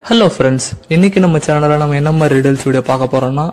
Hello friends இன்னைக்கு நம்ம சேனலில் நம்ம என்ன மாதிரி ரிடல்ஸ் வீடியோ பார்க்க போறோம்னா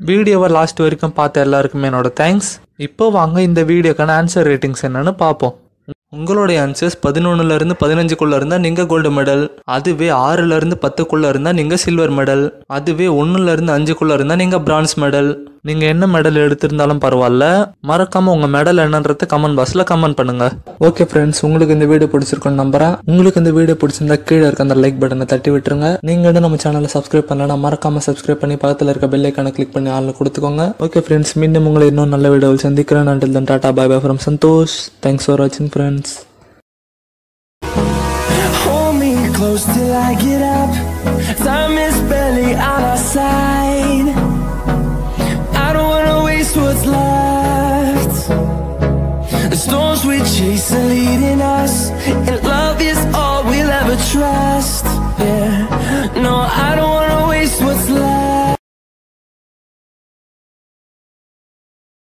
வீடியோவை லாஸ்ட் வரைக்கும் பார்த்த எல்லாருக்குமே என்னோட தேங்க்ஸ் இப்போ வாங்க இந்த வீடியோக்கான ஆன்சர் ரேட்டிங்ஸ் என்னன்னு பார்ப்போம் உங்களுடைய ஆன்சர்ஸ் பதினொன்னுலேருந்து பதினஞ்சுக்குள்ளே இருந்தால் நீங்கள் கோல்டு மெடல் அதுவே ஆறுலேருந்து பத்துக்குள்ளே இருந்தால் நீங்கள் சில்வர் மெடல் அதுவே ஒன்றுலேருந்து அஞ்சுக்குள்ளே இருந்தால் நீங்கள் பிரான்ஸ் மெடல் நீங்கள் என்ன மெடல் எடுத்திருந்தாலும் பரவாயில்ல மறக்காமல் உங்கள் மெடல் என்னன்றது கமெண்ட் பாக்ஸில் கமெண்ட் பண்ணுங்கள் ஓகே ஃப்ரெண்ட்ஸ் உங்களுக்கு இந்த வீடியோ பிடிச்சிருக்குன்னு நம்புறேன் உங்களுக்கு இந்த வீடியோ பிடிச்சிருந்தா கீழே இருக்க அந்த லைக் பட்டனை தட்டி விட்டுருங்க நீங்கள் வந்து நம்ம சேனலை சப்ஸ்கிரைப் பண்ணலன்னா மறக்காமல் சப்ஸ்கிரைப் பண்ணி பக்கத்தில் இருக்க பெல் ஐக்கானை கிளிக் பண்ணி ஆளில் கொடுத்துக்கோங்க ஓகே ஃப்ரெண்ட்ஸ் மீண்டும் உங்களை இன்னும் நல்ல வீடியோவில் சந்திக்கிறேன் until then tata bye bye from Santhosh thanks for வாட்சிங் friends Hold me close till I get up. Time is barely on our side. I don't wanna waste what's left.